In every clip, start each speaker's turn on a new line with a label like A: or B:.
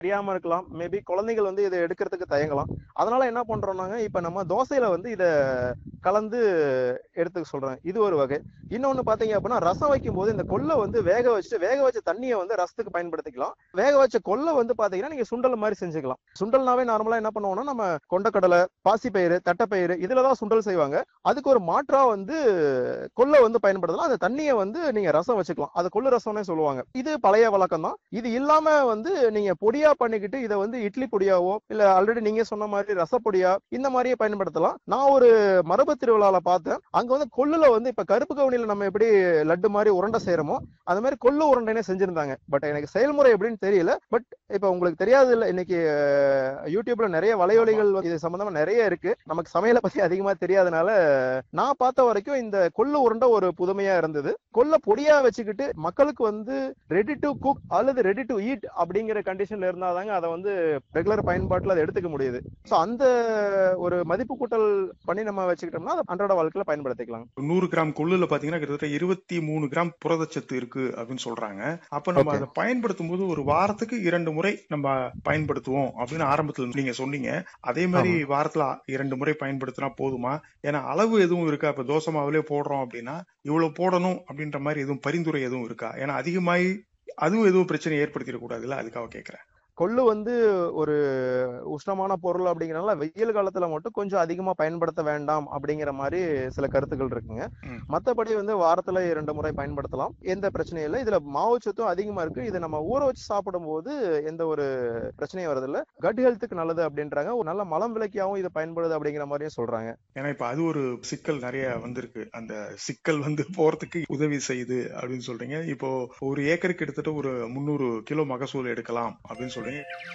A: தெரியாம இருக்கலாம் மேபி குழந்தைகள் வந்து இதை எடுக்கிறதுக்கு தயங்கலாம் அதனால என்ன பண்றோம்னாங்க இப்ப நம்ம தோசையில வந்து இத கலந்து எடுத்துக்க சொல்றாங்க இது ஒரு வகை இன்னொன்னு பாத்தீங்க அப்படின்னா ரசம் வைக்கும் போது இந்த கொல்லை வந்து வேக வச்சுட்டு வேக வச்ச தண்ணியை வந்து ரசத்துக்கு பயன்படுத்திக்கலாம் வேக வச்ச கொல்லை வந்து பாத்தீங்கன்னா நீங்க சுண்டல் மாதிரி செஞ்சுக்கலாம் சுண்டல்னாவே நார்மலா என்ன பண்ணுவோம்னா நம்ம கொண்டக்கடலை பாசிப்பயிறு தட்டைப்பயிறு இதுலதான் சுண்டல் செய்வாங்க அதுக்கு ஒரு மாற்றா வந்து கொல்லை வந்து பயன்படுத்தலாம் அந்த தண்ணியை வந்து நீங்க ரசம் வச்சுக்கலாம் அது கொள்ளு ரசம்னே சொல்லுவாங்க இது பழைய வழக்கம் தான் இது இல்லாம வந்து நீங்க பொடியா பண்ணிக்கிட்டு இதை வந்து இட்லி பொடியாவோ இல்ல ஆல்ரெடி நீங்க சொன்ன மாதிரி ரசப்பொடியா இந்த மாதிரியே பயன்படுத்தலாம் நான் ஒரு மரபு திருவிழால பார்த்தேன் அங்க வந்து கொள்ளுல வந்து இப்ப கருப்பு கவுனியில நம்ம எப்படி லட்டு மாதிரி உருண்டை செய்யறோமோ அது மாதிரி கொள்ளு உருண்டைனே செஞ்சிருந்தாங்க பட் எனக்கு செயல்முறை எப்படின்னு தெரியல பட் இப்ப உங்களுக்கு தெரியாது இல்ல இன்னைக்கு அஹ், யூடியூப்ல நிறைய வலையொலிகள் இது சம்பந்தமா நிறைய இருக்கு நமக்கு சமையலை பத்தி அதிகமா தெரியாதனால நான் பார்த்த வரைக்கும் இந்த கொள்ளு உருண்டை ஒரு புதுமையா இருந்தது கொல்ல பொடியா வச்சுக்கிட்டு மக்களுக்கு வந்து ரெடி டு குக் அல்லது ரெடி டு ஈட் அப்படிங்கிற கண்டிஷன்ல இருந்தாதாங்க அதை வந்து ரெகுலர் பயன்பாட்டுல அதை எடுத்துக்க முடியுது சோ அந்த ஒரு மதிப்பு கூட்டல் பண்ணி நம்ம வச்சுக்கிட்டோம்னா அதை அன்றாட வாழ்க்கையில பயன்படுத்திக்கலாம்
B: நூறு கிராம் கொள்ளுல பாத்தீங்கன்னா கிட்டத்தட்ட இருபத்தி மூணு கிராம் புரதச்சத்து இருக்கு அப்படின்னு சொல்றாங்க அப்ப நம்ம
A: Okay.
B: அதை பயன்படுத்தும் போது ஒரு வாரத்துக்கு இரண்டு முறை நம்ம பயன்படுத்துவோம் அப்படின்னு ஆரம்பத்துல நீங்க சொன்னீங்க அதே மாதிரி வாரத்துல இரண்டு முறை பயன்படுத்தினா போதுமா ஏன்னா அளவு எதுவும் இருக்கா இப்ப தோசை மாவுலயே போடுறோம் அப்படின்னா இவ்வளவு போடணும் அப்படின்ற மாதிரி எதுவும் பரிந்துரை எதுவும் இருக்கா ஏன்னா அதிகமாயி அதுவும் எதுவும் பிரச்சனை ஏற்படுத்திடக் கூடாதுல்ல அதுக்காக கேக்குறேன்
A: கொள்ளு வந்து ஒரு உஷ்ணமான பொருள் அப்படிங்கறனால வெயில் காலத்துல மட்டும் கொஞ்சம் அதிகமா பயன்படுத்த வேண்டாம் அப்படிங்கிற மாதிரி சில கருத்துக்கள் இருக்குங்க
B: ம்.
A: மத்தபடி வந்து வாரத்துல இரண்டு முறை பயன்படுத்தலாம் எந்த பிரச்சனையும் இல்லை இதுல மாவுச்சத்தும் அதிகமா இருக்கு இதை நம்ம ஊற வச்சு சாப்பிடும் போது எந்த ஒரு பிரச்சனையும் வரதில்ல கட் ஹெல்த்துக்கு நல்லது அப்படின்றாங்க ஒரு நல்ல மலம் விலக்கியாவும் இது பயன்படுது அப்படிங்கிற மாதிரியும் சொல்றாங்க
B: ஏன்னா இப்ப அது ஒரு சிக்கல் நிறைய வந்திருக்கு அந்த சிக்கல் வந்து போறதுக்கு உதவி செய்யுது அப்படின்னு சொல்றீங்க இப்போ ஒரு ஏக்கருக்கு கிட்டத்தட்ட ஒரு முந்நூறு கிலோ மகசூல் எடுக்கலாம் அப்படின்னு சொல்றீங்க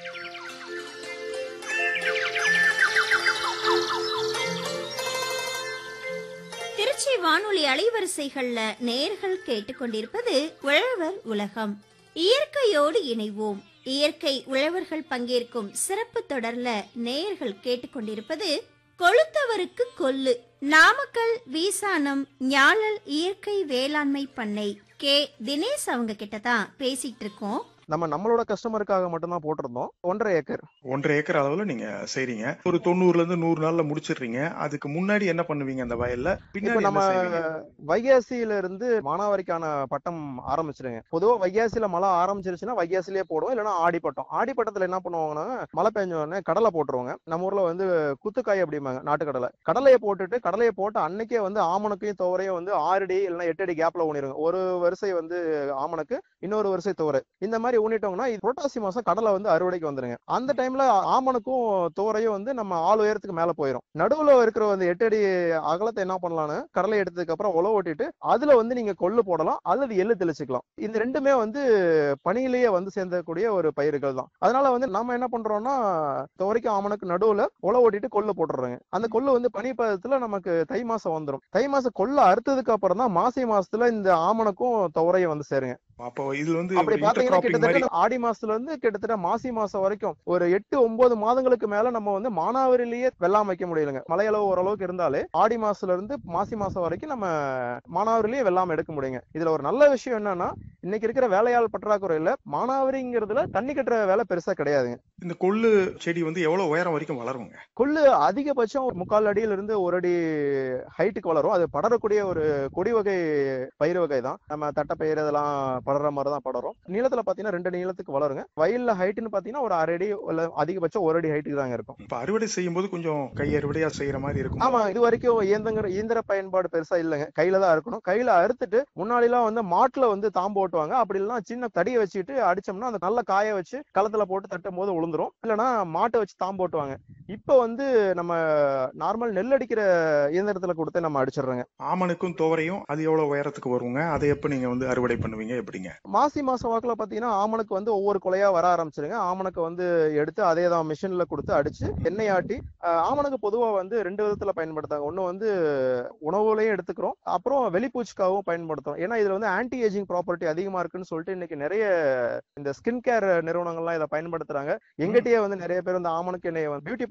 C: திருச்சி வானொலி அலைவரிசைகள்ல நேர்கள் கேட்டுக்கொண்டிருப்பது உழவர் உலகம் இயற்கையோடு இணைவோம் இயற்கை உழவர்கள் பங்கேற்கும் சிறப்பு தொடர்ல நேயர்கள் கேட்டுக்கொண்டிருப்பது கொளுத்தவருக்கு கொல்லு நாமக்கல் வீசானம் ஞாழல் இயற்கை வேளாண்மை பண்ணை கே தினேஷ் அவங்க கிட்ட தான் பேசிட்டு இருக்கோம்
A: நம்ம நம்மளோட கஸ்டமருக்காக மட்டும்தான் போட்டிருந்தோம் ஒன்றரை ஏக்கர்
B: ஒன்றரை ஏக்கர் அளவுல நீங்க செய்றீங்க ஒரு தொண்ணூறுல இருந்து நூறு நாள்ல முடிச்சிடுறீங்க அதுக்கு முன்னாடி என்ன பண்ணுவீங்க அந்த வயல்ல
A: இப்ப
B: பின்னாடி
A: நம்ம
B: என்ன செய்வீங்க
A: வைகாசியில இருந்து மானாவாரிக்கான பட்டம் ஆரம்பிச்சிருங்க பொதுவா வைகாசியில மழை ஆரம்பிச்சிருச்சுன்னா வைகாசிலேயே போடுவோம் இல்லைன்னா ஆடிப்பட்டம் ஆடிப்பட்டத்துல என்ன பண்ணுவாங்கன்னா மழை பெஞ்ச உடனே கடலை போட்டுருவாங்க நம்ம ஊர்ல வந்து குத்துக்காய் அப்படிம்பாங்க நாட்டுக்கடலை கடலையை போட்டுட்டு கடலையை போட்டு அன்னைக்கே வந்து ஆமணக்கையும் துவரையும் வந்து ஆறு அடி இல்லைன்னா எட்டு அடி கேப்ல ஊனிருங்க ஒரு வரிசை வந்து ஆமணக்கு இன்னொரு வரிசை துவரை இந்த மாதிரி ஊனிட்டோம்னா இது புரட்டாசி மாசம் கடலை வந்து அறுவடைக்கு வந்துருங்க அந்த டைம்ல ஆமணக்கும் துவரையும் வந்து நம்ம ஆள் உயரத்துக்கு மேல போயிடும் நடுவுல இருக்கிற வந்து எட்டு அடி அகலத்தை என்ன பண்ணலாம்னு கடலை எடுத்ததுக்கு அப்புறம் உழவு ஓட்டிட்டு அதுல வந்து நீங்க கொள்ளு போடலாம் அல்லது எள்ளு தெளிச்சுக்கலாம் இந்த ரெண்டுமே வந்து பனியிலேயே வந்து சேர்ந்தக்கூடிய ஒரு பயிர்கள் தான் அதனால வந்து நம்ம என்ன பண்றோம்னா துவரைக்கும் ஆமணக்கு நடுவுல உழவு ஓட்டிட்டு கொள்ளு போட்டுறோங்க அந்த கொள்ளு வந்து பனி பதத்துல நமக்கு தை மாசம் வந்துடும் தை மாசம் கொள்ளு அறுத்ததுக்கு அப்புறம் தான் மாசி மாசத்துல இந்த ஆமணக்கும் துவரையும் வந்து சேருங்க
B: அப்போ இதுல வந்து
A: அப்படி
B: ஒரு
A: பாத்தீங்கன்னா
B: intercropping மாதிரி
A: கிட்டத்தட்ட ஆடி மாசத்துல இருந்து கிட்டத்தட்ட மாசி மாசம் வரைக்கும் ஒரு எட்டு ஒன்பது மாதங்களுக்கு மேல நம்ம வந்து மானாவாரிலேயே வெள்ளாம வைக்க முடியலங்க மழையளவு ஓரளவுக்கு இருந்தாலே ஆடி மாசத்துல இருந்து மாசி மாசம் வரைக்கும் நம்ம மானாவாரிலேயே வெள்ளாம எடுக்க முடியுங்க இதுல ஒரு நல்ல விஷயம் என்னன்னா இன்னைக்கு இருக்கிற வேலையாள் பற்றாக்குறையில மானாவாரிங்கிறதுல தண்ணி கட்டுற வேலை பெருசா கிடையாதுங்க
B: இந்த கொள்ளு செடி வந்து எவ்வளவு உயரம் வரைக்கும் வளருங்க
A: கொள்ளு அதிகபட்சம் ஒரு முக்கால் அடியில இருந்து ஒரு அடி ஹைட்டுக்கு வளரும் அது படரக்கூடிய ஒரு கொடி வகை பயிர் வகை தான் நம்ம தட்டைப்பயிர் இதெல்லாம் படற மாதிரி தான் படரும் நீளத்துல பாத்தீங்கன்னா ரெண்டு அடி நீளத்துக்கு வளருங்க வயல்ல ஹைட்னு பாத்தீங்கன்னா ஒரு அரை அடி இல்ல அதிகபட்சம் ஒரு அடி ஹைட்டுக்கு தாங்க இருக்கும்
B: இப்ப அறுவடை செய்யும் போது கொஞ்சம் கை அறுவடையா செய்யற மாதிரி இருக்கும்
A: ஆமா இது வரைக்கும் இயந்திர இயந்திர பயன்பாடு பெருசா இல்லைங்க கையில தான் இருக்கணும் கையில அறுத்துட்டு முன்னாடி எல்லாம் வந்து மாட்டுல வந்து தாம்பு ஓட்டுவாங்க அப்படி இல்லைன்னா சின்ன தடியை வச்சுட்டு அடிச்சோம்னா அந்த நல்ல காய வச்சு களத்துல போட்டு தட்டும் போது உளுந்துரும் இல்லைன்னா மாட்டை வச்சு தாம்பு ஓட்டுவாங்க இப்ப வந்து நம்ம நார்மல் நெல் அடிக்கிற இயந்திரத்துல கொடுத்து நம்ம அடிச்சிடுறோங்க
B: ஆமனுக்கும் துவரையும் அது எவ்வளவு உயரத்துக்கு வருங்க அதை எப்ப நீங்க வந்து அறுவடை பண்ணுவீங்க எப்படிங்க
A: மாசி மாசம் வாக்குல பாத்தீங்கன்னா ஆமணக்கு வந்து ஒவ்வொரு கொலையா வர ஆரம்பிச்சிருங்க ஆமணக்கு வந்து எடுத்து அதே தான் மிஷின்ல கொடுத்து அடிச்சு எண்ணெய் ஆட்டி அஹ், ஆமணக்கு பொதுவா வந்து ரெண்டு விதத்துல பயன்படுத்தாங்க ஒண்ணு வந்து உணவுலையும் எடுத்துக்கிறோம் அப்புறம் வெளிப்பூச்சிக்காகவும் பயன்படுத்துறோம் ஏன்னா இதுல வந்து ஆன்டி ஏஜிங் ப்ராப்பர்ட்டி அதிகமா இருக்குன்னு சொல்லிட்டு இன்னைக்கு நிறைய இந்த ஸ்கின் கேர் நிறுவனங்கள்லாம் இதை பயன்படுத்துறாங்க எங்கிட்டயே வந்து நிறைய பேர் இந்த ஆமணக்கு எண்ணெயை பியூட்டி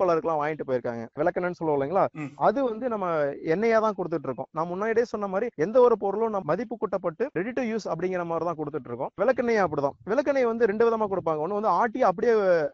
A: பலருக்குலாம் வாங்கிட்டு போயிருக்காங்க விளக்கெண்ணெய்னு சொல்லுவோம் இல்லைங்களா
B: ம்.
A: அது வந்து நம்ம எண்ணெயா தான் கொடுத்துட்டு இருக்கோம் நான் முன்னாடியே சொன்ன மாதிரி எந்த ஒரு பொருளும் நம்ம மதிப்பு கூட்டப்பட்டு ரெடி டு யூஸ் அப்படிங்கிற மாதிரி தான் கொடுத்துட்டு இருக்கோம் விளக்கெண்ணெய் அப்படிதான் விளக்கெண்ணெய் வந்து ரெண்டு விதமா கொடுப்பாங்க ஒண்ணு வந்து ஆட்டி அப்படியே